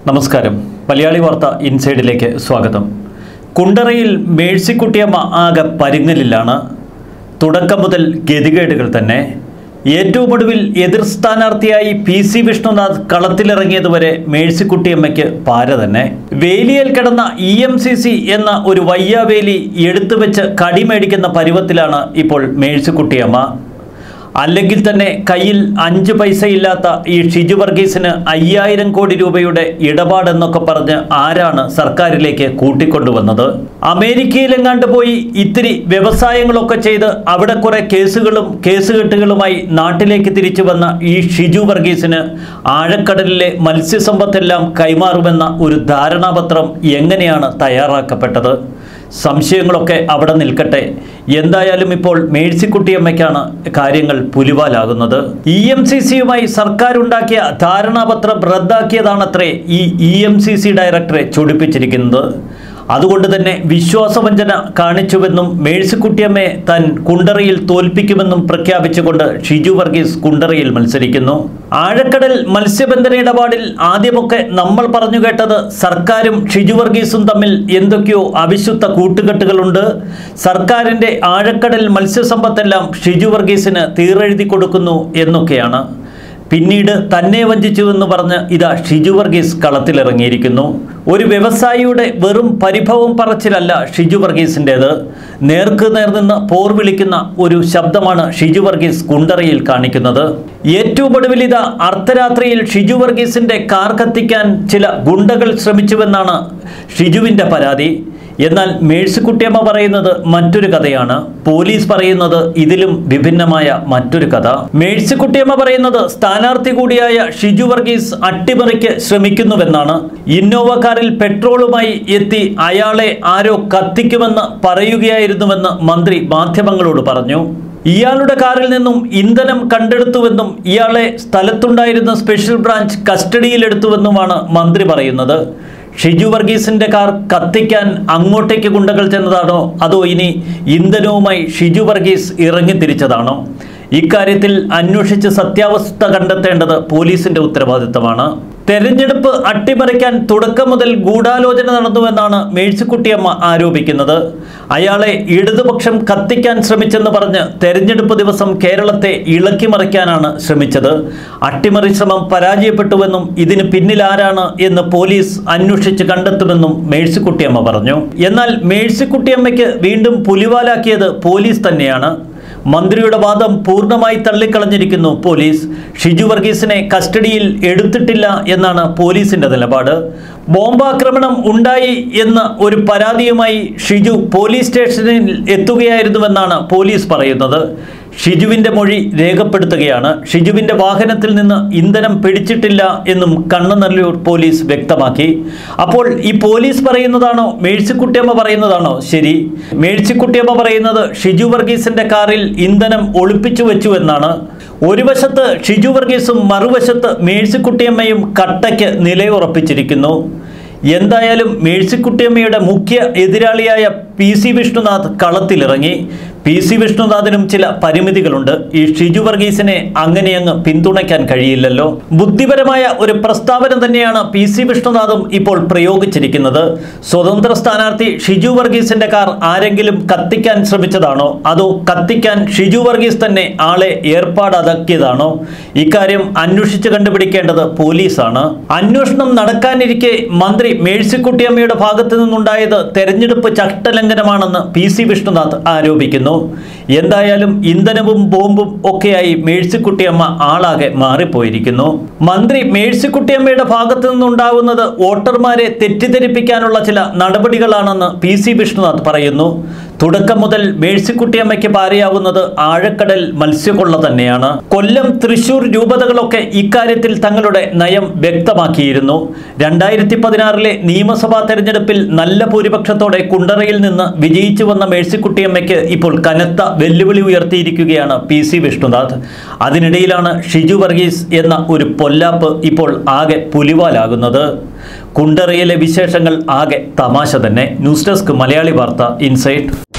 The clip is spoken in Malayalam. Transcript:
നമസ്കാരം മലയാളി വാർത്ത ഇൻസൈഡിലേക്ക് സ്വാഗതം കുണ്ടറയിൽ മേഴ്സിക്കുട്ടിയമ്മ ആകെ പരുങ്ങലിലാണ് തുടക്കം മുതൽ ഗതികേടുകൾ തന്നെ ഏറ്റവും ഒടുവിൽ എതിർ സ്ഥാനാർത്ഥിയായി പി സി വിഷ്ണുനാഥ് കളത്തിലിറങ്ങിയതുവരെ മേഴ്സിക്കുട്ടിയമ്മയ്ക്ക് പാര തന്നെ വേലിയിൽ കിടന്ന ഇ എം സി സി എന്ന ഒരു വയ്യാവേലി എടുത്തുവെച്ച് കടിമേടിക്കുന്ന പരുവത്തിലാണ് ഇപ്പോൾ മേഴ്സിക്കുട്ടിയമ്മ അല്ലെങ്കിൽ തന്നെ കയ്യിൽ അഞ്ച് പൈസ ഇല്ലാത്ത ഈ ഷിജു വർഗീസിന് അയ്യായിരം കോടി രൂപയുടെ ഇടപാടെന്നൊക്കെ പറഞ്ഞ് ആരാണ് സർക്കാരിലേക്ക് കൂട്ടിക്കൊണ്ടുവന്നത് അമേരിക്കയിലെങ്ങാണ്ട് പോയി ഇത്തിരി വ്യവസായങ്ങളൊക്കെ ചെയ്ത് അവിടെ കുറെ കേസുകളും കേസുകെട്ടുകളുമായി നാട്ടിലേക്ക് തിരിച്ചു വന്ന ഈ ഷിജു വർഗീസിന് ആഴക്കടലിലെ മത്സ്യസമ്പത്തെല്ലാം കൈമാറുമെന്ന ഒരു ധാരണാപത്രം എങ്ങനെയാണ് തയ്യാറാക്കപ്പെട്ടത് സംശയങ്ങളൊക്കെ അവിടെ നിൽക്കട്ടെ എന്തായാലും ഇപ്പോൾ മേഴ്സിക്കുട്ടിയമ്മയ്ക്കാണ് കാര്യങ്ങൾ പുലിവാലാകുന്നത് ഇ എം സി സിയുമായി സർക്കാർ ഉണ്ടാക്കിയ ധാരണാപത്രം റദ്ദാക്കിയതാണത്രേ ഈ ഇ എം സി സി ഡയറക്ടറെ ചൊടിപ്പിച്ചിരിക്കുന്നത് അതുകൊണ്ട് തന്നെ വിശ്വാസവഞ്ചന കാണിച്ചുവെന്നും മേഴ്സിക്കുട്ടിയമ്മയെ താൻ കുണ്ടറയിൽ തോൽപ്പിക്കുമെന്നും പ്രഖ്യാപിച്ചുകൊണ്ട് ഷിജു വർഗീസ് കുണ്ടറയിൽ മത്സരിക്കുന്നു ആഴക്കടൽ മത്സ്യബന്ധന ഇടപാടിൽ ആദ്യമൊക്കെ നമ്മൾ പറഞ്ഞു കേട്ടത് സർക്കാരും ഷിജു വർഗീസും തമ്മിൽ എന്തൊക്കെയോ അവിശുദ്ധ കൂട്ടുകെട്ടുകളുണ്ട് സർക്കാരിൻ്റെ ആഴക്കടൽ മത്സ്യസമ്പത്തെല്ലാം ഷിജു വർഗീസിന് തീറെഴുതി കൊടുക്കുന്നു എന്നൊക്കെയാണ് പിന്നീട് തന്നെ വഞ്ചിച്ചു എന്ന് പറഞ്ഞ് ഇതാ ഷിജു വർഗീസ് കളത്തിലിറങ്ങിയിരിക്കുന്നു ഒരു വ്യവസായിയുടെ വെറും പരിഭവം പറച്ചിലല്ല ഷിജു വർഗീസിൻ്റേത് നേർക്ക് നേർ നിന്ന് പോർ വിളിക്കുന്ന ഒരു ശബ്ദമാണ് ഷിജു വർഗീസ് കുണ്ടറയിൽ കാണിക്കുന്നത് ഏറ്റവും ഒടുവിൽ ഇതാ അർദ്ധരാത്രിയിൽ ഷിജു വർഗീസിന്റെ കാർ കത്തിക്കാൻ ചില ഗുണ്ടകൾ ശ്രമിച്ചുവെന്നാണ് ഷിജുവിൻ്റെ പരാതി എന്നാൽ മേഴ്സിക്കുട്ടിയമ്മ പറയുന്നത് മറ്റൊരു കഥയാണ് പോലീസ് പറയുന്നത് ഇതിലും വിഭിന്നമായ മറ്റൊരു കഥ മേഴ്സിക്കുട്ടിയമ്മ പറയുന്നത് സ്ഥാനാർത്ഥി കൂടിയായ ഷിജു വർഗീസ് അട്ടിമറിക്ക് ശ്രമിക്കുന്നുവെന്നാണ് ഇന്നോവ കാറിൽ പെട്രോളുമായി എത്തി അയാളെ ആരോ കത്തിക്കുമെന്ന് പറയുകയായിരുന്നുവെന്ന് മന്ത്രി മാധ്യമങ്ങളോട് പറഞ്ഞു ഇയാളുടെ കാറിൽ നിന്നും ഇന്ധനം കണ്ടെടുത്തുവെന്നും ഇയാളെ സ്ഥലത്തുണ്ടായിരുന്ന സ്പെഷ്യൽ ബ്രാഞ്ച് കസ്റ്റഡിയിലെടുത്തുവെന്നുമാണ് മന്ത്രി പറയുന്നത് ഷിജു വർഗീസിന്റെ കാർ കത്തിക്കാൻ അങ്ങോട്ടേക്ക് ഗുണ്ടകൾ ചെന്നതാണോ അതോ ഇനി ഇന്ധനവുമായി ഷിജു വർഗീസ് ഇറങ്ങി തിരിച്ചതാണോ ഇക്കാര്യത്തിൽ അന്വേഷിച്ച് സത്യാവസ്ഥ കണ്ടെത്തേണ്ടത് പോലീസിന്റെ ഉത്തരവാദിത്തമാണ് തെരഞ്ഞെടുപ്പ് അട്ടിമറിക്കാൻ തുടക്കം മുതൽ ഗൂഢാലോചന നടന്നുവെന്നാണ് മേഴ്സിക്കുട്ടിയമ്മ ആരോപിക്കുന്നത് അയാളെ ഇടതുപക്ഷം കത്തിക്കാൻ ശ്രമിച്ചെന്ന് പറഞ്ഞ് തെരഞ്ഞെടുപ്പ് ദിവസം കേരളത്തെ ഇളക്കി മറിക്കാനാണ് ശ്രമിച്ചത് അട്ടിമറി ശ്രമം പരാജയപ്പെട്ടുവെന്നും ഇതിന് പിന്നിലാരാണ് എന്ന് പോലീസ് അന്വേഷിച്ച് കണ്ടെത്തുമെന്നും മേഴ്സിക്കുട്ടിയമ്മ പറഞ്ഞു എന്നാൽ മേഴ്സിക്കുട്ടിയമ്മയ്ക്ക് വീണ്ടും പുലിവാലാക്കിയത് പോലീസ് തന്നെയാണ് മന്ത്രിയുടെ വാദം പൂർണ്ണമായി തള്ളിക്കളഞ്ഞിരിക്കുന്നു പോലീസ് ഷിജു വർഗീസിനെ കസ്റ്റഡിയിൽ എടുത്തിട്ടില്ല എന്നാണ് പോലീസിന്റെ നിലപാട് ബോംബാക്രമണം ഉണ്ടായി എന്ന ഒരു പരാതിയുമായി ഷിജു പോലീസ് സ്റ്റേഷനിൽ എത്തുകയായിരുന്നുവെന്നാണ് പോലീസ് പറയുന്നത് ഷിജുവിൻ്റെ മൊഴി രേഖപ്പെടുത്തുകയാണ് ഷിജുവിൻ്റെ വാഹനത്തിൽ നിന്ന് ഇന്ധനം പിടിച്ചിട്ടില്ല എന്നും കണ്ണനല്ലൂർ പോലീസ് വ്യക്തമാക്കി അപ്പോൾ ഈ പോലീസ് പറയുന്നതാണോ മേഴ്സിക്കുട്ടിയമ്മ പറയുന്നതാണോ ശരി മേഴ്സിക്കുട്ടിയമ്മ പറയുന്നത് ഷിജു വർഗീസിന്റെ കാറിൽ ഇന്ധനം ഒളിപ്പിച്ചു വെച്ചു എന്നാണ് ഒരു വശത്ത് ഷിജു വർഗീസും മറുവശത്ത് മേഴ്സിക്കുട്ടിയമ്മയും കട്ടയ്ക്ക് നിലയുറപ്പിച്ചിരിക്കുന്നു എന്തായാലും മേഴ്സിക്കുട്ടിയമ്മയുടെ മുഖ്യ എതിരാളിയായ പി സി വിഷ്ണുനാഥ് കളത്തിലിറങ്ങി പി സി വിഷ്ണുനാഥിനും ചില പരിമിതികളുണ്ട് ഈ ഷിജു വർഗീസിനെ അങ്ങനെയങ്ങ് പിന്തുണയ്ക്കാൻ കഴിയില്ലല്ലോ ബുദ്ധിപരമായ ഒരു പ്രസ്താവന തന്നെയാണ് പി സി വിഷ്ണുനാഥും ഇപ്പോൾ പ്രയോഗിച്ചിരിക്കുന്നത് സ്വതന്ത്ര സ്ഥാനാർത്ഥി ഷിജു വർഗീസിന്റെ കാർ ആരെങ്കിലും കത്തിക്കാൻ ശ്രമിച്ചതാണോ അതോ കത്തിക്കാൻ ഷിജു വർഗീസ് തന്നെ ആളെ ഏർപ്പാടാക്കിയതാണോ ഇക്കാര്യം അന്വേഷിച്ച് കണ്ടുപിടിക്കേണ്ടത് പോലീസാണ് അന്വേഷണം നടക്കാനിരിക്കെ മന്ത്രി മേഴ്സിക്കുട്ടിയമ്മയുടെ ഭാഗത്തു നിന്നുണ്ടായത് തെരഞ്ഞെടുപ്പ് ചട്ടലംഘനമാണെന്ന് പി സി വിഷ്ണുനാഥ് ആരോപിക്കുന്നു എന്തായാലും ഇന്ധനവും ബോംബും ഒക്കെയായി മേഴ്സിക്കുട്ടിയമ്മ ആളാകെ മാറിപ്പോയിരിക്കുന്നു മന്ത്രി മേഴ്സിക്കുട്ടിയമ്മയുടെ ഭാഗത്തു നിന്നുണ്ടാകുന്നത് വോട്ടർമാരെ തെറ്റിദ്ധരിപ്പിക്കാനുള്ള ചില നടപടികളാണെന്ന് പി സി വിഷ്ണുനാഥ് പറയുന്നു തുടക്കം മുതൽ മേഴ്സിക്കുട്ടിയമ്മയ്ക്ക് പാരയാവുന്നത് ആഴക്കടൽ മത്സ്യക്കൊള്ള തന്നെയാണ് കൊല്ലം തൃശൂർ രൂപതകളൊക്കെ ഇക്കാര്യത്തിൽ തങ്ങളുടെ നയം വ്യക്തമാക്കിയിരുന്നു രണ്ടായിരത്തി പതിനാറിലെ നിയമസഭാ തെരഞ്ഞെടുപ്പിൽ നല്ല ഭൂരിപക്ഷത്തോടെ കുണ്ടറയിൽ നിന്ന് വിജയിച്ചു വന്ന മേഴ്സിക്കുട്ടിയമ്മയ്ക്ക് ഇപ്പോൾ കനത്ത വെല്ലുവിളി ഉയർത്തിയിരിക്കുകയാണ് പി സി വിഷ്ണുനാഥ് അതിനിടയിലാണ് ഷിജു വർഗീസ് എന്ന ഒരു പൊല്ലാപ്പ് ഇപ്പോൾ ആകെ പുലിവാലാകുന്നത് കുണ്ടറയിലെ വിശേഷങ്ങൾ ആകെ തമാശ തന്നെ ന്യൂസ് ഡെസ്ക് മലയാളി വാർത്ത ഇൻസൈറ്റ്